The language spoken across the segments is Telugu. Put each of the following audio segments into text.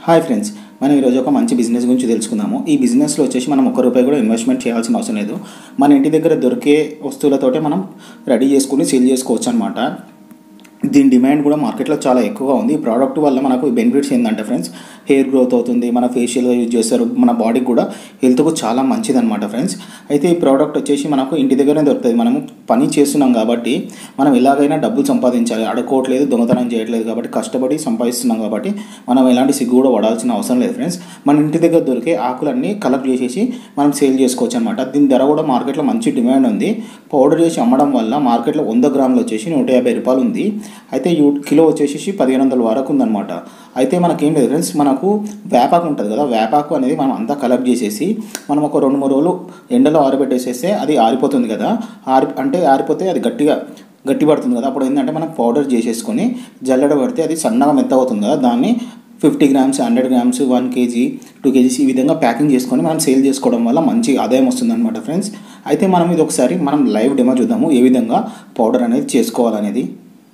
హాయ్ ఫ్రెండ్స్ మనం ఈరోజు ఒక మంచి బిజినెస్ గురించి తెలుసుకుందాము ఈ బిజినెస్లో వచ్చేసి మనం ఒక్క రూపాయి కూడా ఇన్వెస్ట్మెంట్ చేయాల్సిన అవసరం లేదు మన ఇంటి దగ్గర దొరికే వస్తువులతోటే మనం రెడీ చేసుకుని సేల్ చేసుకోవచ్చు అనమాట దీని డిమాండ్ కూడా మార్కెట్లో చాలా ఎక్కువగా ఉంది ఈ ప్రోడక్ట్ వల్ల మనకు బెనిఫిట్స్ ఏంటంటే ఫ్రెండ్స్ హెయిర్ గ్రోత్ అవుతుంది మన ఫేషియల్గా యూజ్ చేస్తారు మన బాడీకి కూడా హెల్త్కు చాలా మంచిది అనమాట ఫ్రెండ్స్ అయితే ఈ ప్రోడక్ట్ వచ్చేసి మనకు ఇంటి దగ్గరనే దొరుకుతుంది మనము పని చేస్తున్నాం కాబట్టి మనం ఎలాగైనా డబ్బులు సంపాదించాలి అడుకోవట్లేదు దొంగతనం చేయట్లేదు కాబట్టి కష్టపడి సంపాదిస్తున్నాం కాబట్టి మనం ఎలాంటి సిగ్గు కూడా పడాల్సిన అవసరం లేదు ఫ్రెండ్స్ మన ఇంటి దగ్గర దొరికే ఆకులన్నీ కలెక్ట్ చేసేసి మనం సేల్ చేసుకోవచ్చు అనమాట దీని ధర కూడా మార్కెట్లో మంచి డిమాండ్ ఉంది పౌడర్ చేసి అమ్మడం వల్ల మార్కెట్లో వంద గ్రాములు వచ్చేసి నూట యాభై రూపాయలు ఉంది అయితే యూ కిలో వచ్చేసి పదిహేను వందల వరకు ఉందన్నమాట అయితే మనకేం లేదు ఫ్రెండ్స్ మనకు వేపాకు ఉంటుంది కదా వేపాకు అనేది మనం అంతా కలెక్ట్ చేసేసి మనం ఒక రెండు మూడు రోజులు ఎండలో ఆరబెట్టేసేస్తే అది ఆరిపోతుంది కదా ఆరి అంటే ఆరిపోతే అది గట్టిగా గట్టి పడుతుంది కదా అప్పుడు ఏంటంటే మనం పౌడర్ చేసేసుకొని జల్లెడ పడితే అది సన్నగా మెత్త అవుతుంది కదా దాన్ని fifty grams hundred grams one kg two kgs ఈ విధంగా ప్యాకింగ్ చేసుకొని మనం సేల్ చేసుకోవడం వల్ల మంచి ఆదాయం వస్తుంది అనమాట ఫ్రెండ్స్ అయితే మనం ఇది ఒకసారి మనం లైవ్ డెమో చూద్దాము ఏ విధంగా పౌడర్ అనేది చేసుకోవాలనేది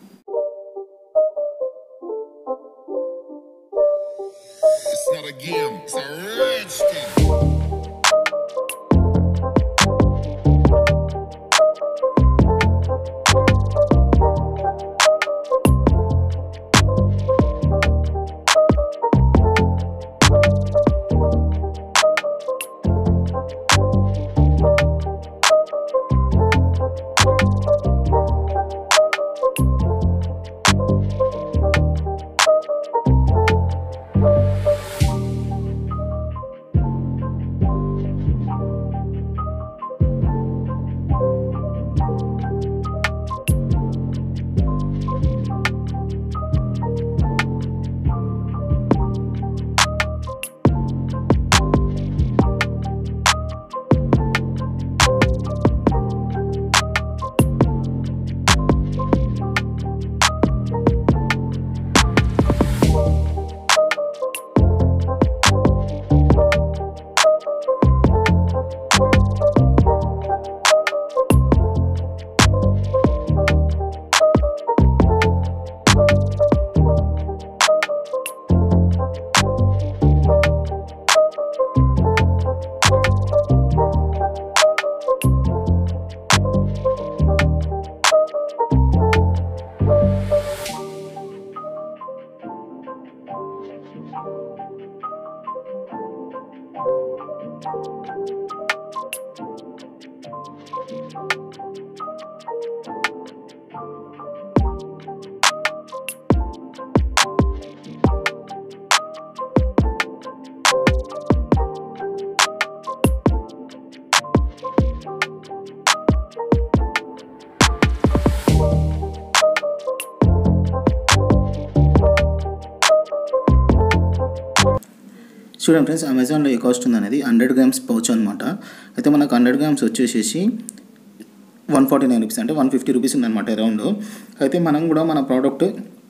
It's not a game, it's a rich thing. చూడండి ఫ్రెండ్స్ అమెజాన్లో ఏ కాస్ట్ ఉంది అనేది హండ్రెడ్ గ్రామ్స్ పౌచ్ అనమాట అయితే మనకు హండ్రెడ్ గ్రామ్స్ వచ్చేసేసి వన్ ఫార్టీ నైన్ రూపీస్ అంటే వన్ ఫిఫ్టీ రూపీస్ ఉందన్నమాట అరౌండ్ అయితే మనం కూడా మన ప్రోడక్ట్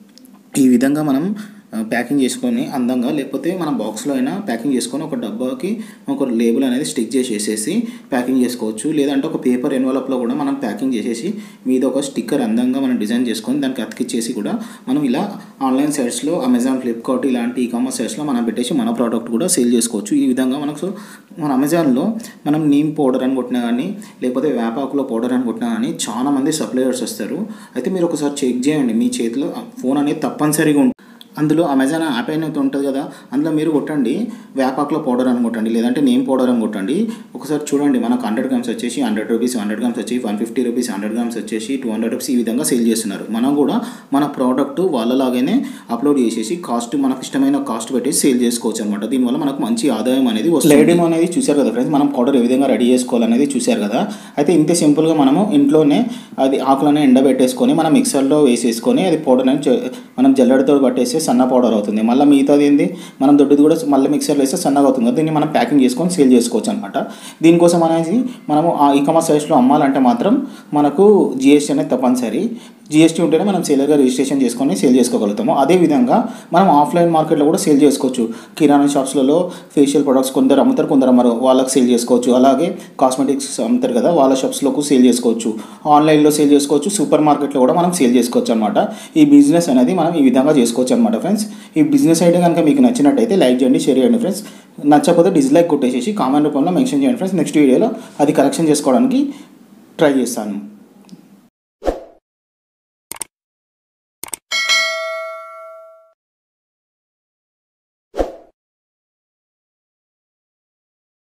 ఈ విధంగా మనం ప్యాకింగ్ చేసుకొని అందంగా లేకపోతే మన బాక్స్లో అయినా ప్యాకింగ్ చేసుకొని ఒక డబ్బాకి ఒక లేబుల్ అనేది స్టిక్ చేసేసేసి ప్యాకింగ్ చేసుకోవచ్చు లేదంటే ఒక పేపర్ ఎన్వలప్లో కూడా మనం ప్యాకింగ్ చేసేసి మీద ఒక స్టిక్కర్ అందంగా మనం డిజైన్ చేసుకొని దానికి అతికిచ్చేసి కూడా మనం ఇలా ఆన్లైన్ సైట్స్లో అమెజాన్ ఫ్లిప్కార్ట్ ఇలాంటి ఈ కామర్స్ సైట్స్లో మనం పెట్టేసి మన ప్రోడక్ట్ కూడా సేల్ చేసుకోవచ్చు ఈ విధంగా మనకు మన అమెజాన్లో మనం నీమ్ పౌడర్ అని కొట్టినా కానీ లేకపోతే వేపాకులో పౌడర్ అని కొట్టినా కానీ చాలా మంది సప్లయర్స్ వస్తారు అయితే మీరు ఒకసారి చెక్ చేయండి మీ చేతిలో ఫోన్ అనేది తప్పనిసరిగా ఉంటుంది అందులో అమెజాన్ యాప్ అనేది ఉంటుంది కదా అందులో మీరు కొట్టండి వేపాకులో పౌడర్ అని కొట్టండి లేదంటే నేమ్ పౌడర్ అని కొట్టండి ఒకసారి చూడండి మనకు హండ్రెడ్ గ్రామ్స్ వచ్చేసి హండ్రెడ్ రూపీస్ హండ్రెడ్ గ్రామ్స్ వచ్చి one fifty rupees hundred grams వచ్చేసి టూ హండ్రెడ్ రూపీస్ ఈ విధంగా సేల్ చేస్తున్నారు మనం కూడా మన ప్రోడక్ట్ వాళ్ళలాగానే అప్లోడ్ చేసేసి కాస్ట్ మనకు ఇష్టమైన కాస్ట్ పెట్టి సేల్ చేసుకోవచ్చు అనమాట దీనివల్ల మనకు మంచి ఆదాయం అనేది వస్తుంది లేడీమ్ అనేది చూశారు కదా ఫ్రెండ్స్ మనం పౌడర్ ఏ విధంగా రెడీ చేసుకోవాలనేది చూశారు కదా అయితే ఇంతే సింపుల్గా మనము ఇంట్లోనే అది ఆకులనే ఎండబెట్టేసుకొని మనం మిక్సర్లో వేసేసుకొని అది పౌడర్ అనేది చే- మనం జల్లెడతో పట్టేస్తే సన్న పౌడర్ అవుతుంది మళ్ళీ మిగతాది ఏంది మనం దొడ్డుది కూడా మళ్ళీ మిక్సర్లో వేస్తే సన్నగా అవుతుంది కదా దీన్ని మనం ప్యాకింగ్ చేసుకొని సేల్ చేసుకోవచ్చు అనమాట దీనికోసం అనేది మనము ఆ ఈ కామర్స్ సైట్స్లో అమ్మాలంటే మాత్రం మనకు జిఎస్టీ అనేది తప్పనిసరి జిఎస్టీ ఉంటేనే మనం సేలర్గా రిజిస్ట్రేషన్ చేసుకొని సేల్ చేసుకోగలుగుతాము అదేవిధంగా మనం ఆఫ్లైన్ మార్కెట్లో కూడా సేల్ చేసుకోవచ్చు కిరాణా షాప్స్లలో ఫేషియల్ ప్రొడక్ట్స్ కొందరు అమ్ముతారు కొందరు అమ్మరు వాళ్ళకి సేల్ చేసుకోవచ్చు అలాగే కాస్మెటిక్స్ అమ్ముతారు కదా వాళ్ళ షాప్స్లోకి సేల్ చేసుకోవచ్చు ఆన్లైన్లో సేల్ చేసుకోవచ్చు సూపర్ మార్కెట్లో కూడా మనం సేల్ చేసుకోవచ్చు అనమాట ఈ బిజినెస్ అనేది మనం ఈ విధంగా చేసుకోవచ్చు అనమాట అనమాట ఫ్రెండ్స్ ఈ బిజినెస్ ఐడియా కనుక మీకు నచ్చినట్టయితే లైక్ చేయండి షేర్ చేయండి ఫ్రెండ్స్ నచ్చకపోతే డిస్లైక్ కొట్టేసేసి కామెంట్ రూపంలో మెన్షన్ చేయండి ఫ్రెండ్స్ నెక్స్ట్ వీడియోలో అది కరెక్షన్ చేసుకోవడానికి ట్రై చేస్తాను